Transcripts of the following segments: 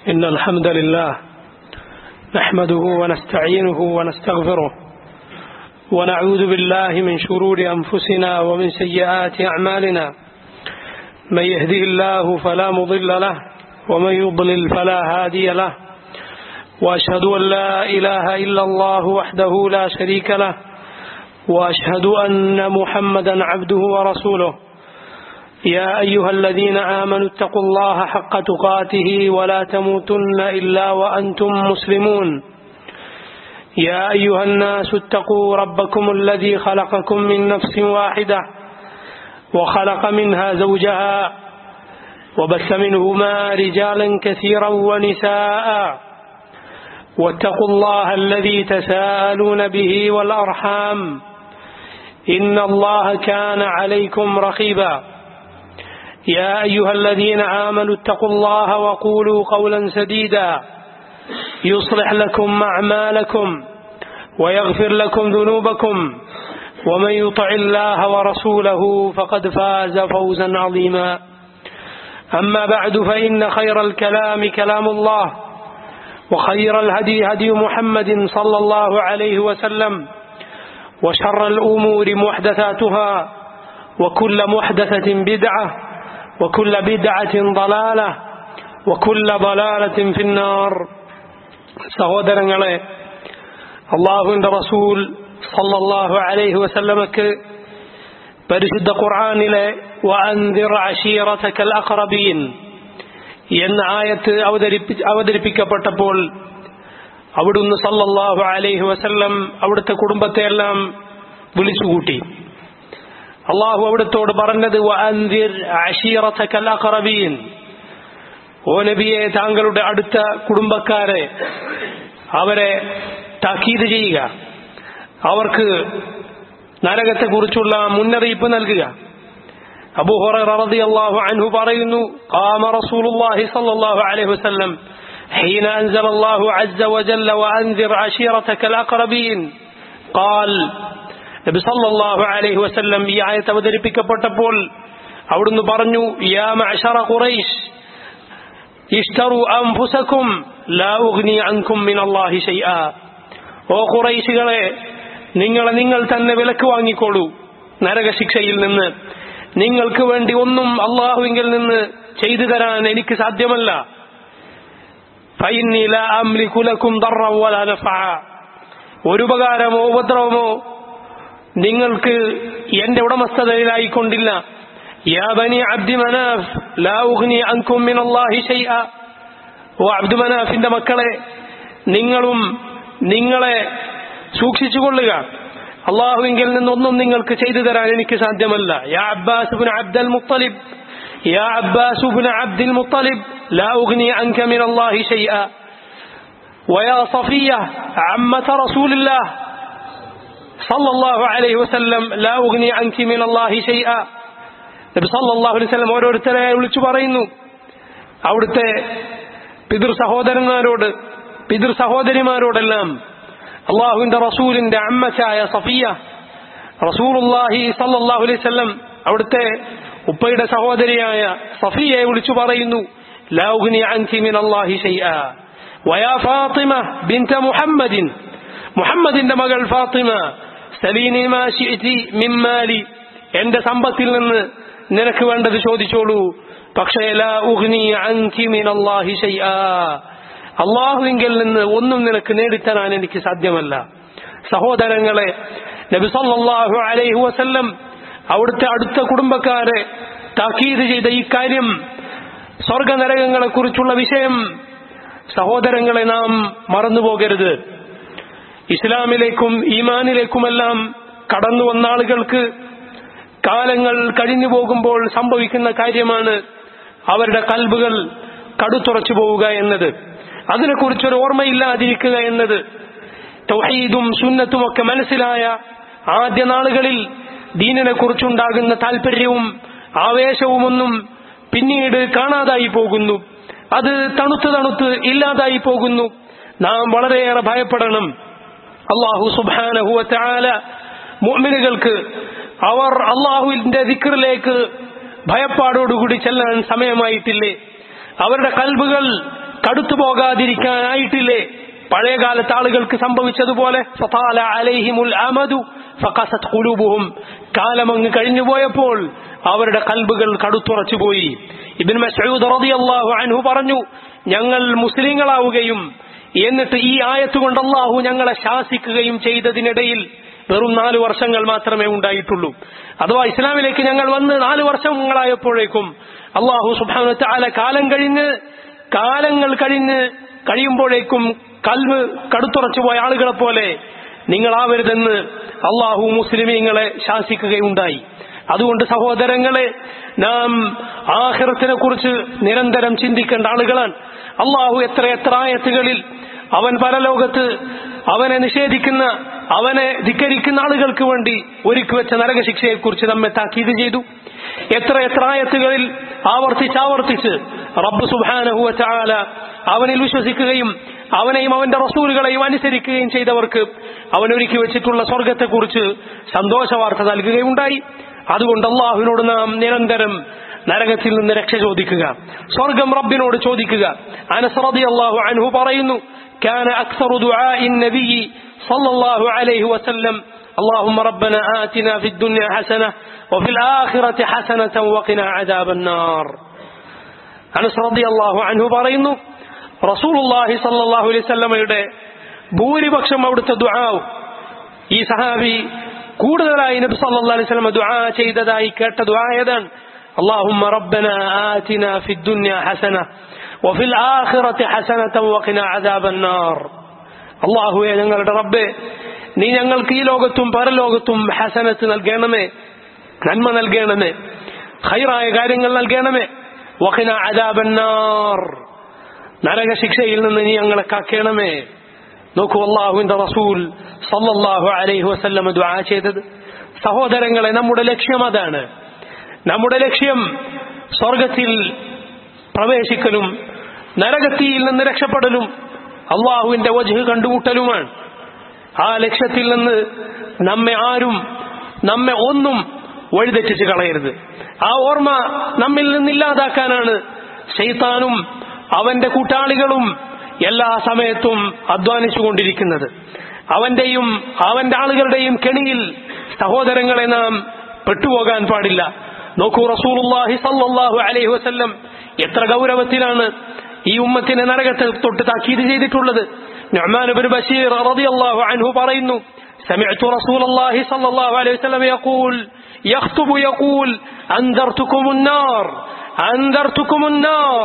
إن الحمد لله نحمده ونستعينه ونستغفره ونعوذ بالله من شرور أنفسنا ومن سيئات أعمالنا من يهده الله فلا مضل له ومن يضلل فلا هادي له وأشهد أن لا إله إلا الله وحده لا شريك له وأشهد أن محمدا عبده ورسوله يا أيها الذين آمنوا اتقوا الله حق تقاته ولا تموتن إلا وأنتم مسلمون يا أيها الناس اتقوا ربكم الذي خلقكم من نفس واحدة وخلق منها زوجها وبث منهما رجالا كثيرا ونساء واتقوا الله الذي تساءلون به والأرحام إن الله كان عليكم رقيبا يا أيها الذين آمنوا اتقوا الله وقولوا قولا سديدا يصلح لكم أعمالكم ويغفر لكم ذنوبكم ومن يطع الله ورسوله فقد فاز فوزا عظيما أما بعد فإن خير الكلام كلام الله وخير الهدي هدي محمد صلى الله عليه وسلم وشر الأمور محدثاتها وكل محدثة بدعة وكل بدعة ضلالة وكل ضلالة في النار സഹോദരങ്ങളെ അള്ളാഹുവിന്റെ റസൂൽ സല്ലല്ലാഹു അലൈഹി വസല്ലമക്ക് പരിശുദ്ധ ഖുർആനിലെ വഅൻദിർ അശീറതകൽ അഖറബീൻ എന്ന ആയത്ത് അവതരിപ്പി അവതരിപ്പിക്കപ്പെട്ടപ്പോൾ അവിടുന്ന് സല്ലല്ലാഹു അലൈഹി വസല്ലം അവിടുത്തെ കുടുംബത്തെയെല്ലാം വിളിച്ചുകൂട്ടി അള്ളാഹു അവിടുത്തോട് പറഞ്ഞത് വഅൻദിർ അശീറതകൽ അഖറബീൻ ഓ നബിയെ താങ്കളുടെ അടുത്ത കുടുംബക്കാരെ അവരെ താക്കീത് ചെയ്യുക അവർക്ക് നരകത്തെ കുറിച്ചുള്ള മുന്നറിയിപ്പ് നൽകുക അബൂ ഹുറൈറ റളിയല്ലാഹു അൻഹു പറയുന്നു ഖാമ റസൂലുള്ളാഹി സ്വല്ലല്ലാഹു അലൈഹി വസല്ലം حين أنزل الله عز وجل وأنذر عشيرتك الأقربين قال നബി സല്ലല്ലാഹു അലൈഹി വസല്ലം ഈ ആയത്ത് അവതരിപ്പിക്കപ്പെട്ടപ്പോൾ അവിടുന്ന് പറഞ്ഞു യാ മഅശറ ഖുറൈശ് ഇഷ്തറു അൻഫുസകും ലാ ഉഗ്നി അൻകും മിനല്ലാഹി ശൈആ ഓ ഖുറൈശികളെ നിങ്ങളെ നിങ്ങൾ തന്നെ വിലക്ക് വാങ്ങിക്കോളൂ നരകശിക്ഷയിൽ നിന്ന് നിങ്ങൾക്ക് വേണ്ടി ഒന്നും അള്ളാഹുവിങ്കിൽ നിന്ന് ചെയ്തു തരാൻ എനിക്ക് സാധ്യമല്ല ഫൈന്നി ലാ അംലികു ലക്കും ദർറൻ വലാ നഫഅ ഒരു ഉപകാരമോ ഉപദ്രവമോ നിങ്ങൾക്ക് എന്റെ ഉടമസ്ഥതയിലായിക്കൊണ്ടില്ല യാ ബനി അബ്ദി മനാഫ് ലാ ഉഗ്നി അൻകും മിനല്ലാഹി ശൈഅ ഓ അബ്ദു മനാഫിന്റെ മക്കളെ നിങ്ങളും നിങ്ങളെ സൂക്ഷിച്ചുകൊള്ളുക അള്ളാഹുവിങ്കിൽ നിന്നൊന്നും നിങ്ങൾക്ക് ചെയ്തു തരാൻ എനിക്ക് സാധ്യമല്ല യാ അബ്ബാസ് അബ്ദൽ മുത്തലിബ് يا عباس بن عبد المطلب لا أغني عنك من الله شيئا ويا صفية عمة رسول الله صلى الله عليه وسلم لا أغني عنك من الله شيئا നബി സല്ലല്ലാഹു അലൈഹി വസല്ലം ഓരോരുത്തരെ വിളിച്ചു പറയുന്നു അവിടുത്തെ പിതൃ സഹോദരന്മാരോട് പിതൃ സഹോദരിമാരോടെല്ലാം അള്ളാഹുവിന്റെ റസൂലിന്റെ അമ്മച്ചായ സഫിയ റസൂലുള്ളാഹി സല്ലല്ലാഹു അലൈഹി വസല്ലം അവിടുത്തെ ഉപ്പയുടെ സഹോദരിയായ സഫിയയെ വിളിച്ചു പറയുന്നു ലാ ഉഗ്നി അൻകി മിൻ അല്ലാഹി ശൈആ വയാ ഫാത്തിമ ബിൻത മുഹമ്മദിൻ മുഹമ്മദിന്റെ മകൾ ഫാത്തിമ സലീനി മാ ശിഅതി മിൻ മാലി എന്റെ സമ്പത്തിൽ നിന്ന് നിനക്ക് വേണ്ടത് ചോദിച്ചോളൂ പക്ഷേ ലാ ഉഗ്നി അൻകി മിൻ അല്ലാഹി ശൈആ അള്ളാഹുവിങ്കിൽ നിന്ന് ഒന്നും നിനക്ക് നേടിത്തരാൻ എനിക്ക് സാധ്യമല്ല സഹോദരങ്ങളെ നബി സല്ലല്ലാഹു അലൈഹി വസല്ലം അവിടുത്തെ അടുത്ത കുടുംബക്കാരെ താക്കീത് ചെയ്ത ഈ കാര്യം സ്വർഗനരകങ്ങളെ കുറിച്ചുള്ള വിഷയം സഹോദരങ്ങളെ നാം മറന്നുപോകരുത് ഇസ്ലാമിലേക്കും ഈമാനിലേക്കുമെല്ലാം കടന്നു വന്ന ആളുകൾക്ക് കാലങ്ങൾ കഴിഞ്ഞു പോകുമ്പോൾ സംഭവിക്കുന്ന കാര്യമാണ് അവരുടെ കൽബുകൾ കടുത്തുറച്ചു പോവുക എന്നത് അതിനെക്കുറിച്ചൊരു ഓർമ്മയില്ലാതിരിക്കുക എന്നത് തൗഹീദും സുന്നത്തും ഒക്കെ മനസ്സിലായ ആദ്യ നാളുകളിൽ ദീനിനെ കുറിച്ചുണ്ടാകുന്ന താല്പര്യവും ആവേശവുമൊന്നും പിന്നീട് കാണാതായി പോകുന്നു അത് തണുത്ത് തണുത്ത് ഇല്ലാതായി പോകുന്നു നാം വളരെയേറെ ഭയപ്പെടണം അള്ളാഹു സുബാനഹുവല മുഅ്മിനുകൾക്ക് അവർ അള്ളാഹുവിന്റെ ദിക്റിലേക്ക് ഭയപ്പാടോടുകൂടി ചെല്ലാൻ സമയമായിട്ടില്ലേ അവരുടെ കൽബുകൾ കടുത്തു പോകാതിരിക്കാനായിട്ടില്ലേ പഴയ കാലത്ത് ആളുകൾക്ക് സംഭവിച്ചതുപോലെ ഫതാല അലൈഹിമുൽ അമദു ഫഖസത് ഖുലൂബുഹും കാലമങ്ങ് കഴിഞ്ഞുപോയപ്പോൾ അവരുടെ കൽബുകൾ കടുത്തുറച്ചുപോയി ഇബ്നു മസ്ഊദ് റളിയല്ലാഹു അൻഹു പറഞ്ഞു ഞങ്ങൾ മുസ്ലിങ്ങളാവുകയും എന്നിട്ട് ഈ ആയത്ത് കൊണ്ട് അള്ളാഹു ഞങ്ങളെ ശാസിക്കുകയും ചെയ്തതിനിടയിൽ വെറും നാല് വർഷങ്ങൾ മാത്രമേ ഉണ്ടായിട്ടുള്ളൂ അഥവാ ഇസ്ലാമിലേക്ക് ഞങ്ങൾ വന്ന് നാല് വർഷങ്ങളായപ്പോഴേക്കും അള്ളാഹു സുബാന ചാല കാലം കഴിഞ്ഞ് കാലങ്ങൾ കഴിഞ്ഞ് കഴിയുമ്പോഴേക്കും കൽവ് കടുത്തുറച്ചു പോയ ആളുകളെ പോലെ നിങ്ങളാവരുതെന്ന് അള്ളാഹു മുസ്ലിമീങ്ങളെ ശാസിക്കുകയുണ്ടായി അതുകൊണ്ട് സഹോദരങ്ങളെ നാം ആഹ്റത്തിനെ കുറിച്ച് നിരന്തരം ചിന്തിക്കേണ്ട ആളുകളാണ് അള്ളാഹു എത്ര എത്ര ആയത്തുകളിൽ അവൻ പരലോകത്ത് അവനെ നിഷേധിക്കുന്ന അവനെ ധിക്കരിക്കുന്ന ആളുകൾക്ക് വേണ്ടി ഒരുക്കി വെച്ച നരകശിക്ഷയെക്കുറിച്ച് നമ്മെ താക്കീത് ചെയ്തു എത്ര എത്ര ആയത്തുകളിൽ ആവർത്തിച്ച് ആവർത്തിച്ച് റബ്ബ് സുബാനഹുവ ചാല അവനിൽ വിശ്വസിക്കുകയും അവനെയും അവന്റെ റസൂലുകളെയും അനുസരിക്കുകയും ചെയ്തവർക്ക് അവൻ ഒരുക്കി വെച്ചിട്ടുള്ള സ്വർഗത്തെക്കുറിച്ച് സന്തോഷ വാർത്ത നൽകുകയുണ്ടായി അതുകൊണ്ട് അള്ളാഹുവിനോട് നാം നിരന്തരം നരകത്തിൽ നിന്ന് രക്ഷ ചോദിക്കുക സ്വർഗം റബ്ബിനോട് ചോദിക്കുക അനസ്രതി അള്ളാഹു അൻഹു പറയുന്നു كان أكثر دعاء النبي صلى الله عليه وسلم اللهم ربنا آتنا في الدنيا حسنة وفي الآخرة حسنة وقنا عذاب النار അനസ് റളിയല്ലാഹു അൻഹു പറയുന്നു റസൂലുള്ളാഹി സ്വല്ലല്ലാഹു അലൈഹി വസല്ലമയുടെ ഭൂരിപക്ഷം അവിടുത്തെ ദുആവും ഈ സഹാബി കൂടുതലായി നബി സല്ലല്ലാഹു അലൈഹി വസല്ലമ ദുആ ചെയ്തതായി കേട്ട ദുആ ഏതാണ് اللهم ربنا آتنا في الدنيا حسنة وفي الآخرة حسنة وقنا عذاب النار അള്ളാഹുവെ ഞങ്ങളുടെ റബ്ബെ നീ ഞങ്ങൾക്ക് ഈ ലോകത്തും പരലോകത്തും ഹസനത്ത് നൽകണമേ നന്മ നൽകണമേ ഹൈറായ കാര്യങ്ങൾ നൽകണമേ വഖിന അദാബന്നാർ നരകശിക്ഷയിൽ നിന്ന് നീ ഞങ്ങളെ കാക്കണമേ നോക്കൂ അള്ളാഹുവിന്റെ റസൂൽ സല്ലല്ലാഹു അലൈഹി വസല്ലം ദുആ ചെയ്തത് സഹോദരങ്ങളെ നമ്മുടെ ലക്ഷ്യം അതാണ് നമ്മുടെ ലക്ഷ്യം സ്വർഗത്തിൽ പ്രവേശിക്കലും നരകത്തിയിൽ നിന്ന് രക്ഷപ്പെടലും അള്ളാഹുവിന്റെ വജ് കണ്ടുമുട്ടലുമാണ് ആ ലക്ഷ്യത്തിൽ നിന്ന് നമ്മെ ആരും നമ്മെ ഒന്നും വഴിതെറ്റിച്ച് കളയരുത് ആ ഓർമ്മ നമ്മിൽ നിന്നില്ലാതാക്കാനാണ് ഷെയ്ത്താനും അവന്റെ കൂട്ടാളികളും എല്ലാ സമയത്തും അധ്വാനിച്ചുകൊണ്ടിരിക്കുന്നത് അവന്റെയും അവന്റെ ആളുകളുടെയും കെണിയിൽ സഹോദരങ്ങളെ നാം പെട്ടുപോകാൻ പാടില്ല നോക്കൂ റസൂലുള്ളാഹി സല്ലല്ലാഹു അലൈഹി വസല്ലം എത്ര ഗൗരവത്തിലാണ് ഈ ഉമ്മത്തിനെ നരകത്തെ തൊട്ട് താക്കീത് ചെയ്തിട്ടുള്ളത് نعمان بن بشير رضي الله عنه പറയുന്നു سمعت رسول الله صلى الله عليه وسلم يقول يخطب يقول أنذرتكم النار أنذرتكم النار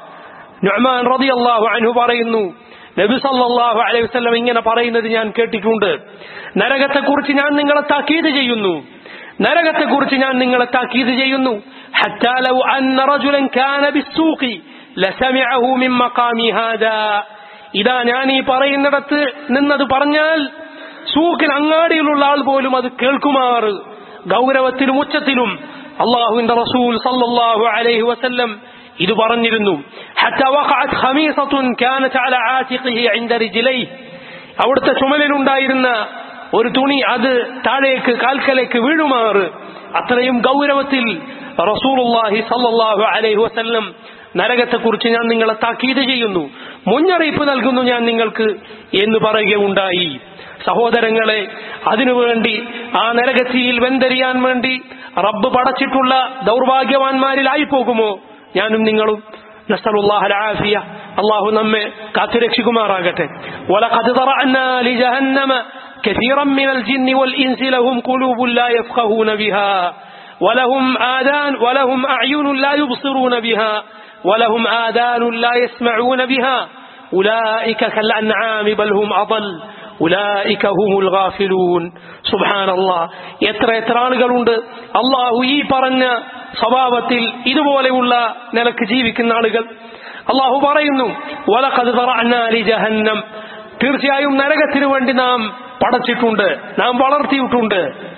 نعمان رضي الله عنه പറയുന്നു നബി സല്ലല്ലാഹു അലൈഹി വസല്ലം ഇങ്ങനെ പറയുന്നത് ഞാൻ കേട്ടിട്ടുണ്ട് നരകത്തെക്കുറിച്ച് ഞാൻ നിങ്ങളെ താക്കീത് ചെയ്യുന്നു നരകത്തെക്കുറിച്ച് ഞാൻ നിങ്ങളെ താക്കീത് ചെയ്യുന്നു حتى لو أن رجلا كان بالسوق لسمعه من مقام هذا ഇതാ ഞാൻ ഈ പറയുന്നിടത്ത് നിന്നത് പറഞ്ഞാൽ സൂക്കിൽ അങ്ങാടിയിലുള്ള ആൾ പോലും അത് കേൾക്കുമാറ് ഗൗരവത്തിലും ഉച്ചത്തിലും അള്ളാഹുവിന്റെ റസൂൽ സല്ലല്ലാഹു അലൈഹി വസല്ലം ഇത് പറഞ്ഞിരുന്നു حتى وقعت خميصة كانت على عاتقه عند رجليه അവിടുത്തെ ചുമലിലുണ്ടായിരുന്ന ഒരു തുണി അത് താഴേക്ക് കാൽക്കലേക്ക് വീഴുമാറ് അത്രയും ഗൗരവത്തിൽ റസൂലുള്ളാഹി സല്ലല്ലാഹു അലൈഹി വസല്ലം നരകത്തെക്കുറിച്ച് ഞാൻ നിങ്ങളെ താക്കീത് ചെയ്യുന്നു മുന്നറിയിപ്പ് നൽകുന്നു ഞാൻ നിങ്ങൾക്ക് എന്ന് പറയുകയുണ്ടായി സഹോദരങ്ങളെ അതിനുവേണ്ടി ആ നരകത്തിയിൽ വെന്തരിയാൻ വേണ്ടി റബ്ബ് പടച്ചിട്ടുള്ള ദൗർഭാഗ്യവാന്മാരിലായി പോകുമോ ഞാനും നിങ്ങളും نسأل الله العافية الله نمي كاتركشكماراغته ولقد ضرعنا لجهنم كثيرا من الجن والإنس لهم قلوب لا يفقهون بها ولهم آذان ولهم أعين لا يبصرون بها ولهم آذان لا يسمعون بها أولئك كالأنعام بل هم أضل ഉലായിക ഹുമുൽ ഗാഫിലൂൻ സുബ്ഹാനല്ലാ എത്ര എത്ര ആളുകളുണ്ട് അള്ളാഹു ഈ പറഞ്ഞ സ്വഭാവത്തിൽ ഇതുപോലെയുള്ള നിലക്ക് ജീവിക്കുന്ന ആളുകൾ അള്ളാഹു പറയുന്നു വലഖദ് ദറഅനാ ലി ജഹന്നം തീർച്ചയായും നരകത്തിനു വേണ്ടി നാം പടച്ചിട്ടുണ്ട് നാം വളർത്തിയിട്ടുണ്ട്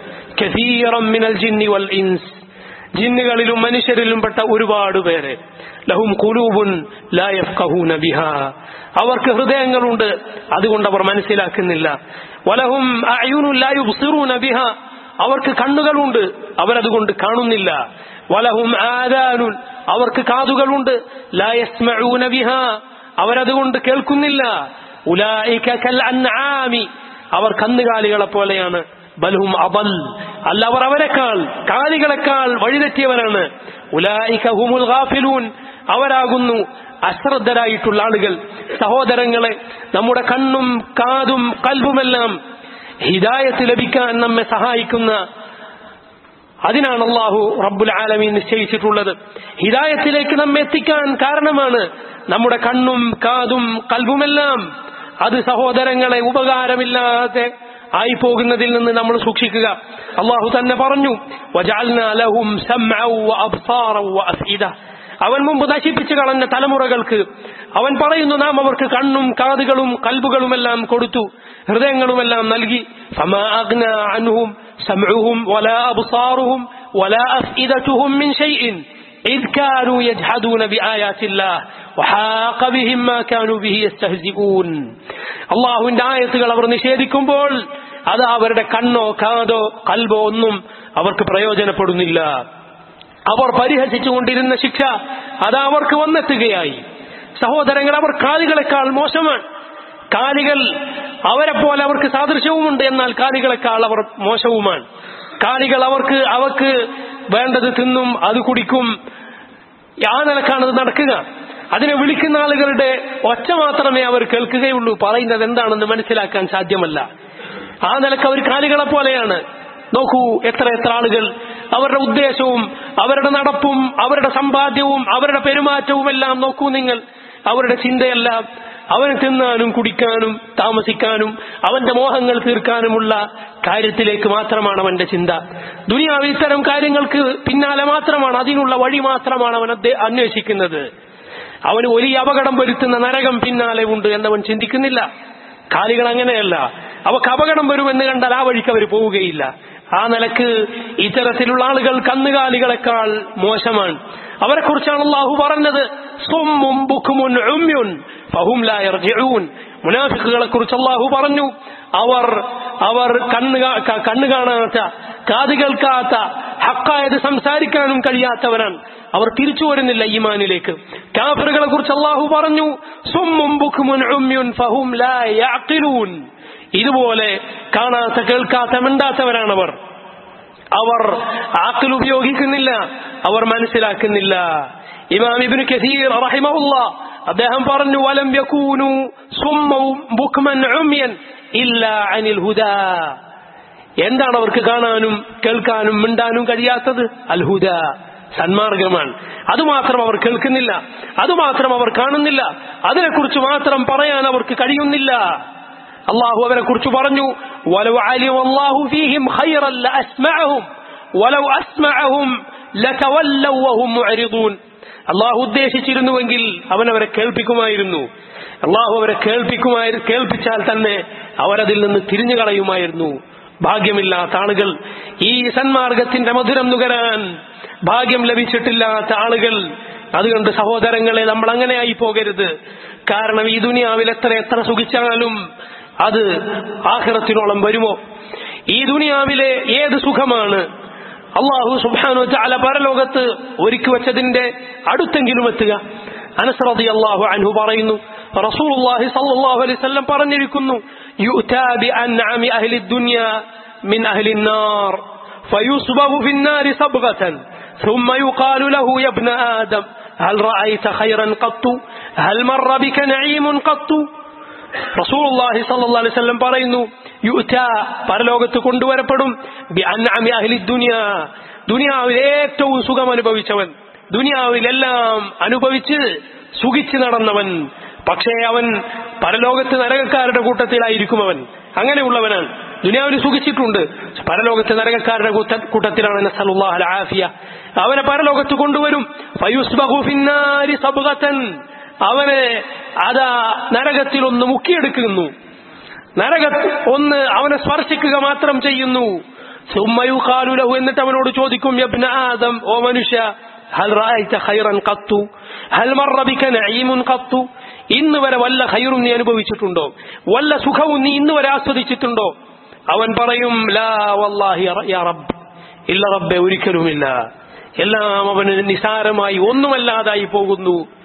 കസീറം മിനൽ ജിന്നി വൽ ഇൻസ് ജിന്നുകളിലും മനുഷ്യരിലും പെട്ട ഒരുപാട് പേര് ലഹും കുലൂബുൻ ലാ യഫ്ഖഹൂന ബിഹാ അവർക്ക് ഹൃദയങ്ങളുണ്ട് അതുകൊണ്ട് അവർ മനസ്സിലാക്കുന്നില്ല വലഹും അഅ്യുനുൻ ലാ യുബ്സിറൂന ബിഹാ അവർക്ക് കണ്ണുകളുണ്ട് അവരതുകൊണ്ട് കാണുന്നില്ല വലഹും ആദാനുൻ അവർക്ക് കാതുകളുണ്ട് ലാ യസ്മഊന ബിഹാ അവരതുകൊണ്ട് കേൾക്കുന്നില്ല ഉലായിക കൽ അൻആമി അവർ കന്നുകാലികളെ പോലെയാണ് ബൽഹും അബൽ അല്ല അവർ അവരെക്കാൾ കാലികളെക്കാൾ വഴിതെറ്റിയവരാണ് ഉലായിക ഹുമുൽ ഗാഫിലൂൻ അവരാകുന്നു അശ്രദ്ധരായിട്ടുള്ള ആളുകൾ സഹോദരങ്ങളെ നമ്മുടെ കണ്ണും കാതും കൽബുമെല്ലാം ഹിദായത്ത് ലഭിക്കാൻ നമ്മെ സഹായിക്കുന്ന അതിനാണ് അള്ളാഹു റബ്ബുൽ ആലമീൻ നിശ്ചയിച്ചിട്ടുള്ളത് ഹിദായത്തിലേക്ക് നമ്മെ എത്തിക്കാൻ കാരണമാണ് നമ്മുടെ കണ്ണും കാതും കൽബുമെല്ലാം അത് സഹോദരങ്ങളെ ഉപകാരമില്ലാതെ ആയി പോകുന്നതിൽ നിന്ന് നമ്മൾ സൂക്ഷിക്കുക അള്ളാഹു തന്നെ പറഞ്ഞു "വജഅൽനാ ലഹും സമഅൻ വഅബ്സാറൻ വഅഫ്ഇദ." അവൻ മുമ്പ് നശിപ്പിച്ചു കളഞ്ഞ തലമുറകൾക്ക് അവൻ പറയുന്നു നാം അവർക്ക് കണ്ണും കാതുകളും കൽബുകളുമെല്ലാം കൊടുത്തു ഹൃദയങ്ങളുമെല്ലാം നൽകി ഫമാ അഗ്നാ അൻഹും സമഉഹും വലാ അബ്സാറുഹും വലാ അഫ്ഇദതുഹും മിൻ ഷൈഇൻ إذ كانوا يجحدون بآيات الله وحاق بهم ما كانوا به يستهزئون അള്ളാഹുവിന്റെ ആയത്തുകൾ അവർ നിഷേധിക്കുമ്പോൾ അത് അവരുടെ കണ്ണോ കാതോ കൽബോ ഒന്നും അവർക്ക് പ്രയോജനപ്പെടുന്നില്ല അവർ പരിഹസിച്ചുകൊണ്ടിരുന്ന ശിക്ഷ അത് അവർക്ക് വന്നെത്തുകയായി സഹോദരങ്ങൾ അവർ കാലികളെക്കാൾ മോശമാണ് കാലികൾ അവരെ പോലെ അവർക്ക് സാദൃശ്യവുമുണ്ട് എന്നാൽ കാലികളെക്കാൾ അവർ മോശവുമാണ് കാലികൾ അവർക്ക് അവർക്ക് വേണ്ടത് തിന്നും അത് കുടിക്കും ആ നിലക്കാണ് അത് നടക്കുക അതിനെ വിളിക്കുന്ന ആളുകളുടെ ഒച്ച മാത്രമേ അവർ കേൾക്കുകയുള്ളൂ പറയുന്നത് എന്താണെന്ന് മനസ്സിലാക്കാൻ സാധ്യമല്ല ആ നിലക്ക് അവർ കാലികളെ പോലെയാണ് നോക്കൂ എത്ര എത്ര ആളുകൾ അവരുടെ ഉദ്ദേശവും അവരുടെ നടപ്പും അവരുടെ സമ്പാദ്യവും അവരുടെ പെരുമാറ്റവും എല്ലാം നോക്കൂ നിങ്ങൾ അവരുടെ ചിന്തയെല്ലാം അവന് തിന്നാനും കുടിക്കാനും താമസിക്കാനും അവന്റെ മോഹങ്ങൾ തീർക്കാനുമുള്ള കാര്യത്തിലേക്ക് മാത്രമാണ് അവന്റെ ചിന്ത ദുനിയാവ് ഇത്തരം കാര്യങ്ങൾക്ക് പിന്നാലെ മാത്രമാണ് അതിനുള്ള വഴി മാത്രമാണ് അവൻ അദ്ദേ- അന്വേഷിക്കുന്നത് അവന് വലിയ അപകടം വരുത്തുന്ന നരകം പിന്നാലെ ഉണ്ട് എന്നവൻ ചിന്തിക്കുന്നില്ല കാലികൾ അങ്ങനെയല്ല അവക്ക് അപകടം വരുമെന്ന് കണ്ടാൽ ആ വഴിക്ക് അവർ പോവുകയില്ല ആ നിലക്ക് ഇത്തരത്തിലുള്ള ആളുകൾ കന്നുകാലികളെക്കാൾ മോശമാണ് അവരെ കുറിച്ചാണ് അള്ളാഹു പറഞ്ഞത് സുമ്മും ബുക്കുമുൻ ഉമ്യുൻ ഫഹും ലാ യർജിഊൻ മുനാഫിക്കുകളെ കുറിച്ച് അള്ളാഹു പറഞ്ഞു അവർ അവർ കണ്ണ് കാ- ക- കണ്ണ് കാണാത്ത കാത് കേൾക്കാത്ത ഹക്കായത് സംസാരിക്കാനും കഴിയാത്തവരാണ് അവർ തിരിച്ചു വരുന്നില്ല ഈമാനിലേക്ക് കാഫറുകളെ കുറിച്ച് അള്ളാഹു പറഞ്ഞു സുമ്മും ബുക്കുമുൻ ഉമ്യുൻ ഫഹും ലാ യഅഖിലൂൻ ഇതുപോലെ കാണാത്ത കേൾക്കാത്ത മിണ്ടാത്തവരാണവർ അവർ ആക്കിൽ ഉപയോഗിക്കുന്നില്ല അവർ മനസ്സിലാക്കുന്നില്ല ഇമാം ഇബ്നു കസീർ റഹിമഹുല്ല അദ്ദേഹം പറഞ്ഞു വലം യകൂനു സുമ്മവും ബുക്മൻ ഉമ്യൻ ഇല്ല അനിൽ ഹുദാ എന്താണ് അവർക്ക് കാണാനും കേൾക്കാനും മിണ്ടാനും കഴിയാത്തത് അൽ ഹുദ സന്മാർഗമാണ് അതുമാത്രം അവർ കേൾക്കുന്നില്ല അതുമാത്രം അവർ കാണുന്നില്ല അതിനെക്കുറിച്ച് മാത്രം പറയാൻ അവർക്ക് കഴിയുന്നില്ല അള്ളാഹു അവരെ കുറിച്ച് പറഞ്ഞു വലൗ അലിം അല്ലാഹു ഫീഹിം ഖൈറൻ ലഅസ്മഅഹും വലൗ അസ്മഅഹും ലതവല്ലൗ വഹും മുഅരിദൂൻ അള്ളാഹു ഉദ്ദേശിച്ചിരുന്നുവെങ്കിൽ അവൻ അവരെ കേൾപ്പിക്കുമായിരുന്നു അള്ളാഹു അവരെ കേൾപ്പിക്കുമായിരുന്നു കേൾപ്പിച്ചാൽ തന്നെ അവരതിൽ നിന്ന് തിരിഞ്ഞു കളയുമായിരുന്നു ഭാഗ്യമില്ലാത്ത ആളുകൾ ഈ സന്മാർഗത്തിന്റെ മധുരം നുകരാൻ ഭാഗ്യം ലഭിച്ചിട്ടില്ലാത്ത ആളുകൾ അതുകൊണ്ട് സഹോദരങ്ങളെ നമ്മൾ അങ്ങനെയായി പോകരുത് കാരണം ഈ ദുനിയാവിൽ എത്ര എത്ര സുഖിച്ചാലും അത് ആഖിറത്തിനോളം വരുമോ ഈ ദുനിയാവിലെ ഏത് സുഖമാണ് അള്ളാഹു സുബാനു ചാല പരലോകത്ത് ഒരുക്കി വെച്ചതിന്റെ അടുത്തെങ്കിലും എത്തുക അനസ്രതി അള്ളാഹു അൻഹു പറയുന്നു റസൂലുള്ളാഹി സല്ലല്ലാഹു അലൈഹി വസല്ലം പറഞ്ഞിരിക്കുന്നു യുഅതാ ബിഅൻഅമി അഹ്ലി ദുനിയ മിൻ അഹ്ലി النار فيصبغ في النار صبغة ثم يقال له يا ابن آدم هل رأيت خيرا قط هل مر بك نعيم قط റസൂലുള്ളാഹി സല്ലല്ലാഹു അലൈഹി വസല്ലം പറയുന്നു യുഅത പരലോകത്ത് കൊണ്ടുവരപ്പെടും ബി അൻഅമി അഹ്ലി ദുനിയ ദുനിയാവിൽ ഏറ്റവും സുഖം അനുഭവിച്ചവൻ ദുനിയാവിലെല്ലാം അനുഭവിച്ച് സുഖിച്ച് നടന്നവൻ പക്ഷേ അവൻ പരലോകത്ത് നരകക്കാരുടെ കൂട്ടത്തിലായിരിക്കും അവൻ അങ്ങനെയുള്ളവനാണ് ദുനിയാവിൽ സുഖിച്ചിട്ടുണ്ട് പരലോകത്ത് നരകക്കാരുടെ കൂട്ട- കൂട്ടത്തിലാണ് നസ്അലുല്ലാഹ് അൽ ആഫിയ അവനെ പരലോകത്ത് കൊണ്ടുവരും ഫയുസ്ബഹു ഫിന്നാരി സബ്ഗതൻ അവനെ അതാ നരകത്തിൽ ഒന്ന് മുക്കിയെടുക്കുന്നു നരക ഒന്ന് അവനെ സ്പർശിക്കുക മാത്രം ചെയ്യുന്നു സുമ്മയു കാലുലഹു എന്നിട്ട് അവനോട് ചോദിക്കും യബ്ന ആദം ഓ മനുഷ്യ ഹൽ റായിച്ച ഖൈറൻ ഖത്തു ഹൽ മറ ബിക നഈമുൻ ഖത്തു ഇന്ന് വരെ വല്ല ഖൈറും നീ അനുഭവിച്ചിട്ടുണ്ടോ വല്ല സുഖവും നീ ഇന്ന് വരെ ആസ്വദിച്ചിട്ടുണ്ടോ അവൻ പറയും ലാ വല്ലാഹി യാ റബ്ബ് ഇല്ല റബ്ബെ ഒരിക്കലുമില്ല എല്ലാം അവന് നിസാരമായി ഒന്നുമല്ലാതായി പോകുന്നു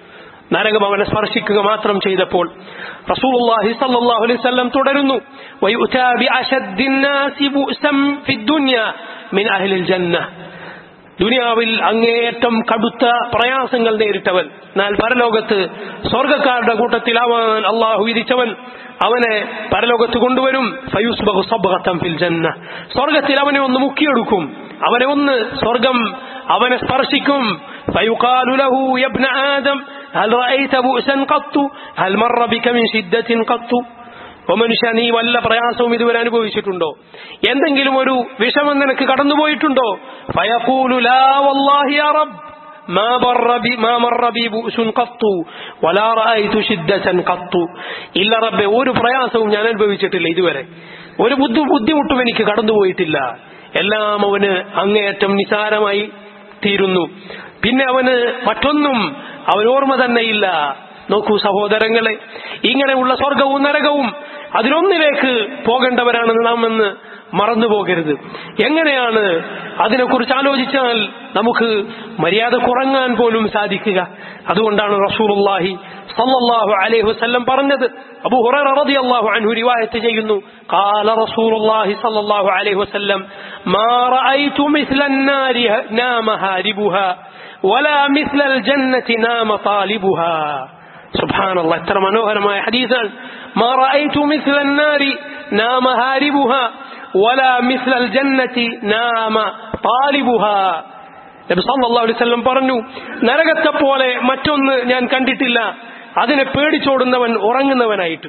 നരകം അവനെ സ്പർശിക്കുക മാത്രം ചെയ്തപ്പോൾ റസൂലുള്ളാഹി സ്വല്ലല്ലാഹു അലൈഹി വസല്ലം തുടരുന്നു വയുതാ ബിഅശദ്ദിന്നാസി ബുഅസം ഫിദ്ദുനിയ മിൻ അഹ്ലിൽ ജന്ന ദുനിയാവിൽ അങ്ങേയറ്റം കടുത്ത പ്രയാസങ്ങൾ നേരിട്ടവൻ എന്നാൽ പരലോകത്ത് സ്വർഗക്കാരുടെ കൂട്ടത്തിലാവാൻ അള്ളാഹു വിധിച്ചവൻ അവനെ പരലോകത്ത് കൊണ്ടുവരും ഫയുസ്ബഹു സബ്ഗത്തം ഫിൽ ജന്ന സ്വർഗത്തിൽ അവനെ ഒന്ന് മുക്കിയെടുക്കും അവനെ ഒന്ന് സ്വർഗം അവനെ സ്പർശിക്കും فيقال له يا ابن آدم هل رأيت بؤسا قط هل مر بك من شدة قط ഓ മനുഷ്യ നീ വല്ല പ്രയാസവും ഇതുവരെ അനുഭവിച്ചിട്ടുണ്ടോ എന്തെങ്കിലും ഒരു വിഷമം നിനക്ക് കടന്നുപോയിട്ടുണ്ടോ ഫയഖൂലു ലാ വല്ലാഹി യാ റബ്ബ് ما مر بي ما مر بي بؤس قط ولا رأيت شدة قط ഇല്ല റബ്ബെ ഒരു പ്രയാസവും ഞാൻ അനുഭവിച്ചിട്ടില്ല ഇതുവരെ ഒരു ബുദ്ധി ബുദ്ധിമുട്ടും എനിക്ക് കടന്നുപോയിട്ടില്ല എല്ലാം അവന് അങ്ങേയറ്റം നിസാരമായി തീരുന്നു പിന്നെ അവന് മറ്റൊന്നും അവൻ ഓർമ്മ തന്നെയില്ല നോക്കൂ സഹോദരങ്ങളെ ഇങ്ങനെയുള്ള സ്വർഗവും നരകവും അതിലൊന്നിലേക്ക് പോകേണ്ടവരാണെന്ന് നാം എന്ന് മറന്നു പോകരുത് എങ്ങനെയാണ് അതിനെക്കുറിച്ച് ആലോചിച്ചാൽ നമുക്ക് മര്യാദ കുറങ്ങാൻ പോലും സാധിക്കുക അതുകൊണ്ടാണ് റസൂലുള്ളാഹി സല്ലല്ലാഹു അലൈഹി വസല്ലം പറഞ്ഞത് അബൂ ഹുറൈറ റളിയല്ലാഹു അൻഹു റിവായത്ത് ചെയ്യുന്നു قال رسول الله صلى الله عليه وسلم ما رأيت مثل النار نام هاربها ولا مثل الجنة نام طالبها سبحان الله ترى മനോഹരമായ ഹദീസാണ് ما رأيت مثل النار نام هاربها ولا مثل الجنة نام طالبها നബി സല്ലല്ലാഹു അലൈഹി വസല്ലം പറഞ്ഞു നരകത്തെ പോലെ മറ്റൊന്ന് ഞാൻ കണ്ടിട്ടില്ല അതിനെ പേടിച്ചോടുന്നവൻ ഉറങ്ങുന്നവനായിട്ട്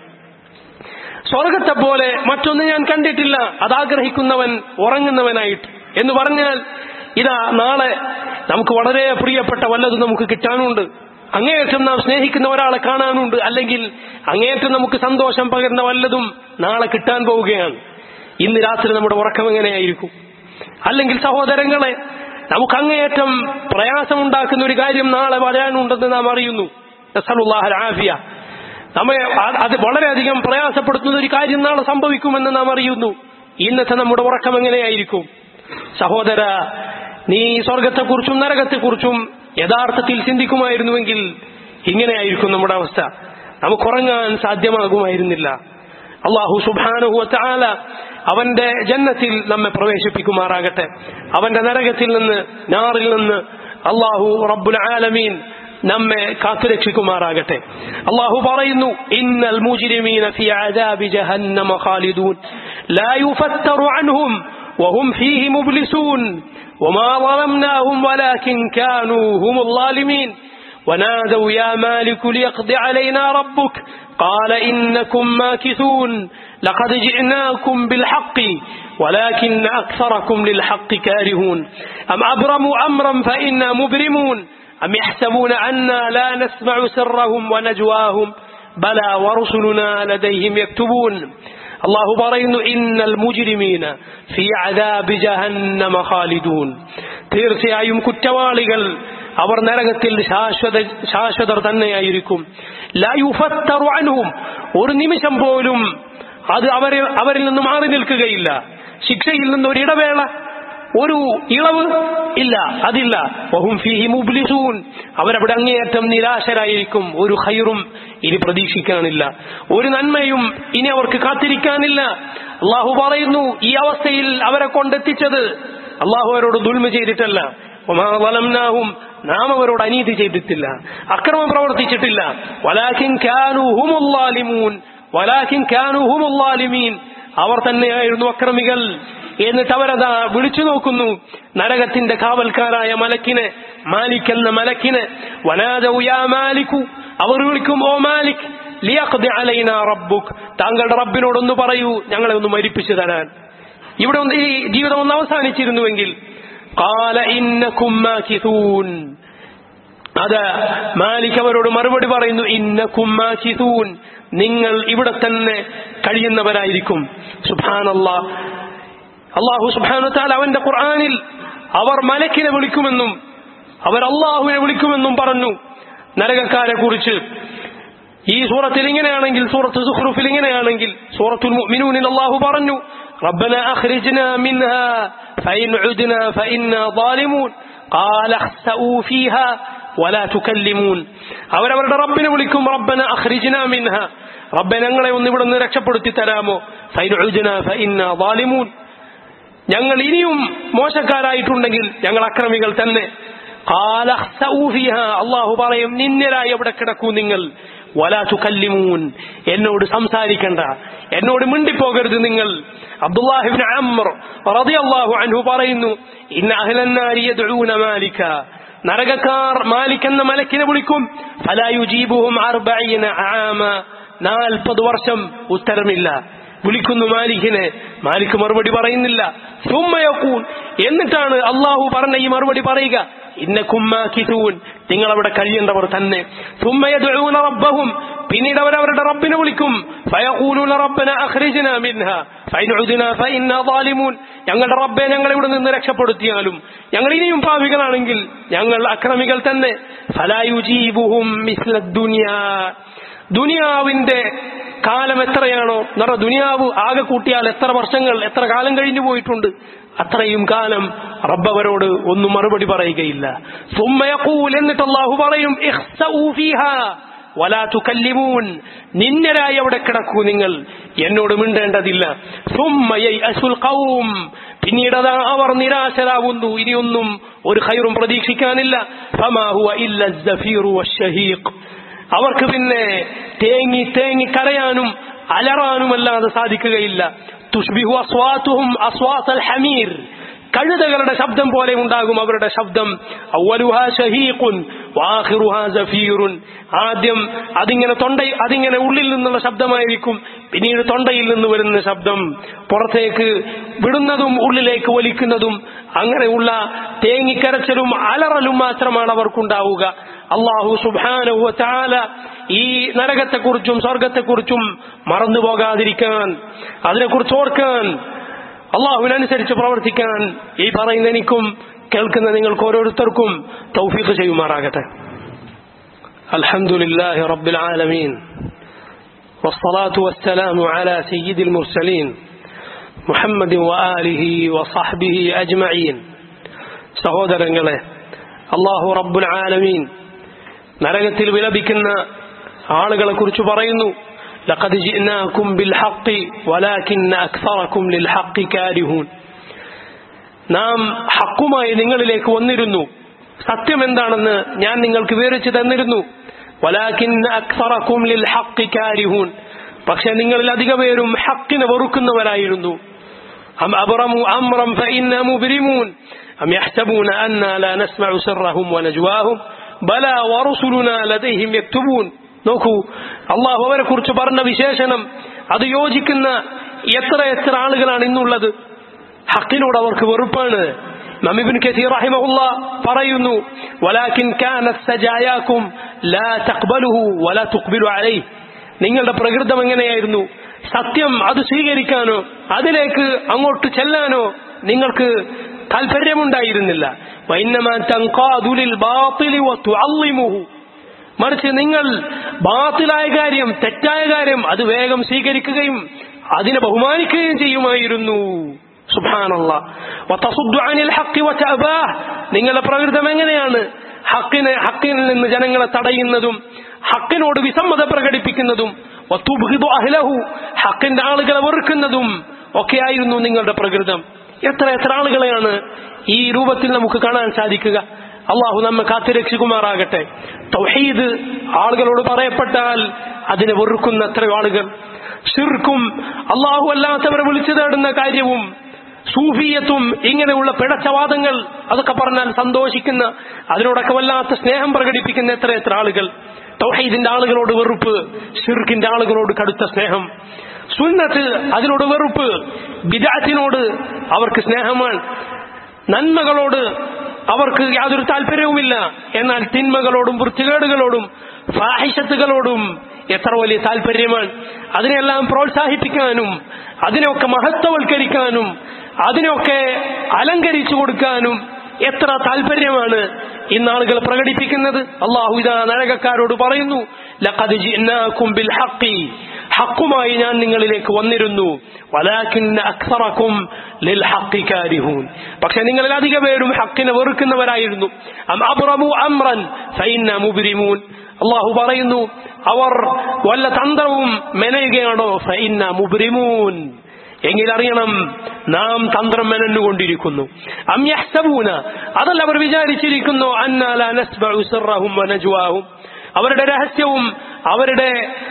സ്വർഗത്തെ പോലെ മറ്റൊന്ന് ഞാൻ കണ്ടിട്ടില്ല അതാഗ്രഹിക്കുന്നവൻ ഉറങ്ങുന്നവനായിട്ട് എന്ന് പറഞ്ഞാൽ ഇതാ നാളെ നമുക്ക് വളരെ പ്രിയപ്പെട്ട വല്ലതും നമുക്ക് കിട്ടാനുണ്ട് അങ്ങേയറ്റം നാം സ്നേഹിക്കുന്ന ഒരാളെ കാണാനുണ്ട് അല്ലെങ്കിൽ അങ്ങേയറ്റം നമുക്ക് സന്തോഷം പകരുന്ന വല്ലതും നാളെ കിട്ടാൻ പോവുകയാണ് ഇന്ന് രാത്രി നമ്മുടെ ഉറക്കം എങ്ങനെയായിരിക്കും അല്ലെങ്കിൽ സഹോദരങ്ങളെ നമുക്ക് അങ്ങേയറ്റം പ്രയാസമുണ്ടാക്കുന്ന ഒരു കാര്യം നാളെ വരാനുണ്ടെന്ന് നാം അറിയുന്നു നസ്അലുല്ലാഹൽ ആഫിയ നമ്മെ അ- അത് വളരെയധികം പ്രയാസപ്പെടുത്തുന്ന ഒരു കാര്യം നാളെ സംഭവിക്കുമെന്ന് നാം അറിയുന്നു ഇന്നത്തെ നമ്മുടെ ഉറക്കം എങ്ങനെയായിരിക്കും സഹോദര നീ സ്വർഗത്തെക്കുറിച്ചും നരകത്തെക്കുറിച്ചും യഥാർത്ഥത്തിൽ ചിന്തിക്കുമായിരുന്നുവെങ്കിൽ ഇങ്ങനെയായിരിക്കും നമ്മുടെ അവസ്ഥ നമുക്കുറങ്ങാൻ സാധ്യമാകുമായിരുന്നില്ല അള്ളാഹു സുബാനുഹു താല അവന്റെ ജന്നത്തിൽ നമ്മെ പ്രവേശിപ്പിക്കുമാറാകട്ടെ അവന്റെ നരകത്തിൽ നിന്ന് നാറിൽ നിന്ന് അള്ളാഹു റബ്ബുൽ ആലമീൻ നമ്മെ കാത്തുരക്ഷിക്കുമാറാകട്ടെ അള്ളാഹു പറയുന്നു ഇന്നൽ മുജ്രിമീന ഫി അദാബി ജഹന്നമ ഖാലിദൂൻ ലാ യുഫത്തറു അൻഹും وهم فيه مبلسون وما ظلمناهم ولكن كانوا هم الظالمين ونادوا يا مالك ليقض علينا ربك قال إنكم ماكثون لقد جئناكم بالحق ولكن أكثركم للحق كارهون أم أبرموا أمرا فإنا مبرمون أم يحسبون أنا لا نسمع سرهم ونجواهم بلى ورسلنا لديهم يكتبون الله പറയുന്നു ഇന്നൽ മുജ്രിമീന ഫി അദാബി ജഹന്നമ ഖാലിദൂൻ തീർച്ചയായും കുറ്റവാളികൾ അവർ നരകത്തിൽ ശാശ്വത ശാശ്വതർ തന്നെയായിരിക്കും ലാ യുഫത്തറു അൻഹും ഒരു നിമിഷം പോലും അത് അവരെ അവരിൽ നിന്ന് മാറി നിൽക്കുകയില്ല ശിക്ഷയിൽ നിന്ന് ഒരു ഇടവേള ഒരു ഇളവ് ഇല്ല അതില്ല വഹും ഫീഹി മുബ്ലിസൂൻ അവരവിടെ അങ്ങേയറ്റം നിരാശരായിരിക്കും ഒരു ഹൈറും ഇനി പ്രതീക്ഷിക്കാനില്ല ഒരു നന്മയും ഇനി അവർക്ക് കാത്തിരിക്കാനില്ല അള്ളാഹു പറയുന്നു ഈ അവസ്ഥയിൽ അവരെ കൊണ്ടെത്തിച്ചത് അള്ളാഹു അവരോട് ദുൽമ ചെയ്തിട്ടല്ല വമാ ളലംനാഹും നാം അവരോട് അനീതി ചെയ്തിട്ടില്ല അക്രമം പ്രവർത്തിച്ചിട്ടില്ല വലാകിൻ കാനൂ ഹുമുൽ ളാലിമൂൻ വലാകിൻ കാനൂ ഹുമുൽ ളാലിമീൻ അവർ തന്നെയായിരുന്നു അക്രമികൾ എന്നിട്ട് അവരതാ വിളിച്ചു നോക്കുന്നു നരകത്തിന്റെ കാവൽക്കാരായ മലക്കിനെ മാലിക് എന്ന മലക്കിനെ വനാദൗ യാ മാലിക്കു അവർ വിളിക്കും ഓ മാലിക് ലിയഖ്ദി അലൈനാ റബ്ബുക് താങ്കളുടെ റബ്ബിനോടൊന്ന് പറയൂ ഞങ്ങളെ ഒന്ന് മരിപ്പിച്ചു തരാൻ ഇവിടെ ഒന്ന് ഈ ജീവിതം ഒന്ന് അവസാനിച്ചിരുന്നുവെങ്കിൽ قال إنكم ماكثون അത് മാലിക് അവരോട് മറുപടി പറയുന്നു ഇന്നക്കും മാകിഥൂൻ നിങ്ങൾ ഇവിടെ തന്നെ കഴിയുന്നവരായിരിക്കും സുബ്ഹാനല്ലാ അള്ളാഹു സുബ്ഹാനഹു വ തആല അവന്റെ ഖുർആനിൽ അവർ മലക്കിനെ വിളിക്കുമെന്നും അവർ അള്ളാഹുവിനെ വിളിക്കുമെന്നും പറഞ്ഞു നരകക്കാരെ കുറിച്ച് ഈ സൂറത്തിൽ ഇങ്ങനെയാണെങ്കിൽ സൂറത്ത് സുഖ്റുഫിൽ ഇങ്ങനെയാണെങ്കിൽ സൂറത്തുൽ മുഅ്മിനൂനിൽ അള്ളാഹു പറഞ്ഞു ربنا أخرجنا منها فإن عدنا فإنا ظالمون قال اخسأوا فيها ولا تكلمون അവരവരുടെ റബ്ബിനെ വിളിക്കും റബ്ബന അഖ്രിജ്ന മിൻഹ റബ്ബെ ഞങ്ങളെ ഒന്ന് ഇവിടെ നിന്ന് രക്ഷപ്പെടുത്തി തരാമോ ഫൈൻ ഉജ്ന ഫഇന്നാ ളാലിമൂൻ ഞങ്ങൾ ഇനിയും മോശക്കാരായിട്ടുണ്ടെങ്കിൽ ഞങ്ങൾ അക്രമികൾ തന്നെ ഖാല അഖ്സഊ ഫീഹാ അല്ലാഹു പറയും നിന്നരായി അവിടെ കിടക്കൂ നിങ്ങൾ വലാ തുകല്ലിമൂൻ എന്നോട് സംസാരിക്കണ്ട എന്നോട് മിണ്ടിപ്പോകരുത് നിങ്ങൾ അബ്ദുല്ലാഹിബ്ൻ അംർ റളിയല്ലാഹു അൻഹു പറയുന്നു ഇന്ന അഹ്ലന്നാരി യദ്ഊന മാലിക നരകക്കാർ മാലിക് എന്ന മലക്കിനെ വിളിക്കും ഫലാ യുജീബുഹും അർബഈന ആമ നാൽപ്പത് വർഷം ഉത്തരമില്ല വിളിക്കുന്നു മാലിക്കിനെ മാലിക് മറുപടി പറയുന്നില്ല സുമ്മയക്കൂൻ എന്നിട്ടാണ് അള്ളാഹു പറഞ്ഞ ഈ മറുപടി പറയുക ഇന്നക്കുമ്മാക്കിസൂൻ നിങ്ങൾ അവിടെ കഴിയേണ്ടവർ തന്നെ സുമ്മയദുഊന റബ്ബഹും പിന്നീട് അവർ അവരുടെ റബ്ബിനെ വിളിക്കും ഫയഖൂലൂന റബ്ബന അഖ്രിജ്ന മിൻഹ ഫൈൻ ഉദ്ന ഫഇന്നാ ളാലിമൂൻ ഞങ്ങളുടെ റബ്ബെ ഞങ്ങളെ ഇവിടെ നിന്ന് രക്ഷപ്പെടുത്തിയാലും ഞങ്ങൾ ഇനിയും പാപികളാണെങ്കിൽ ഞങ്ങൾ അക്രമികൾ തന്നെ ഫലാ യുജീബുഹും മിസ്ല ദുനിയാ ദുനിയാവിന്റെ കാലം എത്രയാണോ നിറ ദുനിയാവ് ആകെ കൂട്ടിയാൽ എത്ര വർഷങ്ങൾ എത്ര കാലം കഴിഞ്ഞു പോയിട്ടുണ്ട് അത്രയും കാലം റബ്ബവരോട് ഒന്നും മറുപടി പറയുകയില്ല സുമ്മയക്കൂൽ എന്നിട്ട് അള്ളാഹു പറയും ഇഖ്സഊ ഫീഹാ വലാ തുകല്ലിമൂൻ നിന്നരായി അവിടെ കിടക്കൂ നിങ്ങൾ എന്നോട് മിണ്ടേണ്ടതില്ല സുമ്മ യയ്അസുൽ ഖൗം പിന്നീട് അതാ അവർ നിരാശരാകുന്നു ഇനിയൊന്നും ഒരു ഖൈറും പ്രതീക്ഷിക്കാനില്ല ഫമാ ഹുവ ഇല്ല الزفير والشهيق അവർക്ക് പിന്നെ തേങ്ങി തേങ്ങി കരയാനും അലറാനുമല്ലാതെ സാധിക്കുകയില്ല തുഷ്ബിഹു അസ്വാത്തുഹും അസ്വാത്തൽ ഹമീർ കഴുതകളുടെ ശബ്ദം പോലെ ഉണ്ടാകും അവരുടെ ശബ്ദം അവലുഹ ഷഹീഖുൻ വാഹിറുഹ സഫീറുൻ ആദ്യം അതിങ്ങനെ തൊണ്ട അതിങ്ങനെ ഉള്ളിൽ നിന്നുള്ള ശബ്ദമായിരിക്കും പിന്നീട് തൊണ്ടയിൽ നിന്ന് വരുന്ന ശബ്ദം പുറത്തേക്ക് വിടുന്നതും ഉള്ളിലേക്ക് വലിക്കുന്നതും അങ്ങനെയുള്ള തേങ്ങിക്കരച്ചലും അലറലും മാത്രമാണ് അവർക്കുണ്ടാവുക അള്ളാഹു സുബാനുവ ചാല ഈ നരകത്തെക്കുറിച്ചും സ്വർഗത്തെക്കുറിച്ചും മറന്നു പോകാതിരിക്കാൻ അതിനെക്കുറിച്ച് ഓർക്കാൻ അള്ളാഹുവിനനുസരിച്ച് പ്രവർത്തിക്കാൻ ഈ പറയുന്ന എനിക്കും കേൾക്കുന്ന നിങ്ങൾക്ക് ഓരോരുത്തർക്കും തൗഫീഖ് ചെയ്യുമാറാകട്ടെ അൽഹംദുലില്ലാഹി റബ്ബിൽ ആലമീൻ والصلاة والسلام على سيد المرسلين محمد وآله وصحبه أجمعين സഹോദരങ്ങളെ അള്ളാഹു റബ്ബുൽ ആലമീൻ നരകത്തിൽ വിലപിക്കുന്ന ആളുകളെ കുറിച്ച് പറയുന്നു لقد جئناكم بالحق ولكن أكثركم للحق كارهون നാം ഹക്കുമായി നിങ്ങളിലേക്ക് വന്നിരുന്നു സത്യം എന്താണെന്ന് ഞാൻ നിങ്ങൾക്ക് വിവരിച്ചു തന്നിരുന്നു വലാക്കിൻ അക്സറക്കും ലിൽ ഹഖ് കാരിഹൂൻ പക്ഷെ നിങ്ങളിൽ അധിക പേരും ഹക്കിനെ വെറുക്കുന്നവരായിരുന്നു أم أبرموا أمرا فإنا مبرمون أم يحسبون أنا لا نسمع سرهم ونجواهم بلى ورسلنا لديهم يكتبون നോക്കൂ അള്ളാഹു അവരെ കുറിച്ച് പറഞ്ഞ വിശേഷണം അത് യോജിക്കുന്ന എത്ര എത്ര ആളുകളാണ് ഇന്നുള്ളത് ഹക്കിനോട് അവർക്ക് വെറുപ്പാണ് നമിബിൻ കസീർ റഹിമഹുല്ല പറയുന്നു വലാകിൻ കാനത് സജായാക്കും ലാ തഖ്ബലുഹു വലാ തുഖ്ബിലു അലൈഹി നിങ്ങളുടെ പ്രകൃതം എങ്ങനെയായിരുന്നു സത്യം അത് സ്വീകരിക്കാനോ അതിലേക്ക് അങ്ങോട്ട് ചെല്ലാനോ നിങ്ങൾക്ക് താല്പര്യമുണ്ടായിരുന്നില്ല വൈന്നമാൻ തൻഖാദുലിൽ ബാത്തിലി വതുഅള്ളിമുഹു മറിച്ച് നിങ്ങൾ ബാത്തിലായ കാര്യം തെറ്റായ കാര്യം അത് വേഗം സ്വീകരിക്കുകയും അതിനെ ബഹുമാനിക്കുകയും ചെയ്യുമായിരുന്നു നിങ്ങളുടെ പ്രകൃതം എങ്ങനെയാണ് ഹക്കിനെ ഹക്കിൽ നിന്ന് ജനങ്ങളെ തടയുന്നതും ഹക്കിനോട് വിസമ്മത പ്രകടിപ്പിക്കുന്നതും അഹ്ലഹു ഹക്കിന്റെ ആളുകളെ വെറുക്കുന്നതും ഒക്കെയായിരുന്നു നിങ്ങളുടെ പ്രകൃതം എത്ര എത്ര ആളുകളെയാണ് ഈ രൂപത്തിൽ നമുക്ക് കാണാൻ സാധിക്കുക അള്ളാഹു നമ്മെ കാത്തുരക്ഷിക്കുമാറാകട്ടെ തൗഹീദ് ആളുകളോട് പറയപ്പെട്ടാൽ അതിനെ വെറുക്കുന്ന എത്രയോ ആളുകൾ ഷിർക്കും അള്ളാഹു അല്ലാത്തവരെ വിളിച്ചു തേടുന്ന കാര്യവും സൂഫിയത്തും ഇങ്ങനെയുള്ള പിടച്ചവാദങ്ങൾ അതൊക്കെ പറഞ്ഞാൽ സന്തോഷിക്കുന്ന അതിനോടൊക്കെ വല്ലാത്ത സ്നേഹം പ്രകടിപ്പിക്കുന്ന എത്ര എത്ര ആളുകൾ തൗഹീദിന്റെ ആളുകളോട് വെറുപ്പ് ഷിർക്കിന്റെ ആളുകളോട് കടുത്ത സ്നേഹം സുന്നത്ത് അതിനോട് വെറുപ്പ് ബിദാത്തിനോട് അവർക്ക് സ്നേഹമാണ് നന്മകളോട് അവർക്ക് യാതൊരു താല്പര്യവുമില്ല എന്നാൽ തിന്മകളോടും വൃത്തികേടുകളോടും ഫാഹിഷത്തുകളോടും എത്ര വലിയ താല്പര്യമാണ് അതിനെല്ലാം പ്രോത്സാഹിപ്പിക്കാനും അതിനെയൊക്കെ മഹത്വവൽക്കരിക്കാനും അതിനെയൊക്കെ അലങ്കരിച്ചു കൊടുക്കാനും എത്ര താല്പര്യമാണ് ഇന്നാളുകൾ പ്രകടിപ്പിക്കുന്നത് അള്ളാഹു ഇതാ നരകക്കാരോട് പറയുന്നു ലഖദ് ജിഅ്നാകും ബിൽ ഹഖി ഹക്കുമായി ഞാൻ നിങ്ങളിലേക്ക് വന്നിരുന്നു വലാക്കിന്ന അക്സറക്കും ലിൽ ഹഖി കാരിഹൂൻ പക്ഷെ നിങ്ങളിൽ അധിക പേരും ഹക്കിനെ വെറുക്കുന്നവരായിരുന്നു അം അബ്റമു അംറൻ ഫൈന്ന മുബ്രിമൂൻ അള്ളാഹു പറയുന്നു അവർ വല്ല തന്ത്രവും മെനയുകയാണോ ഫൈന്ന മുബ്രിമൂൻ എങ്കിൽ അറിയണം നാം തന്ത്രം മെനഞ്ഞുകൊണ്ടിരിക്കുന്നു അമ്യഹ്സബൂന അതല്ല അവർ വിചാരിച്ചിരിക്കുന്നു അന്നാല നസ്ബഉ സിർറഹും വനജ്വാഹും അവരുടെ രഹസ്യവും അവരുടെ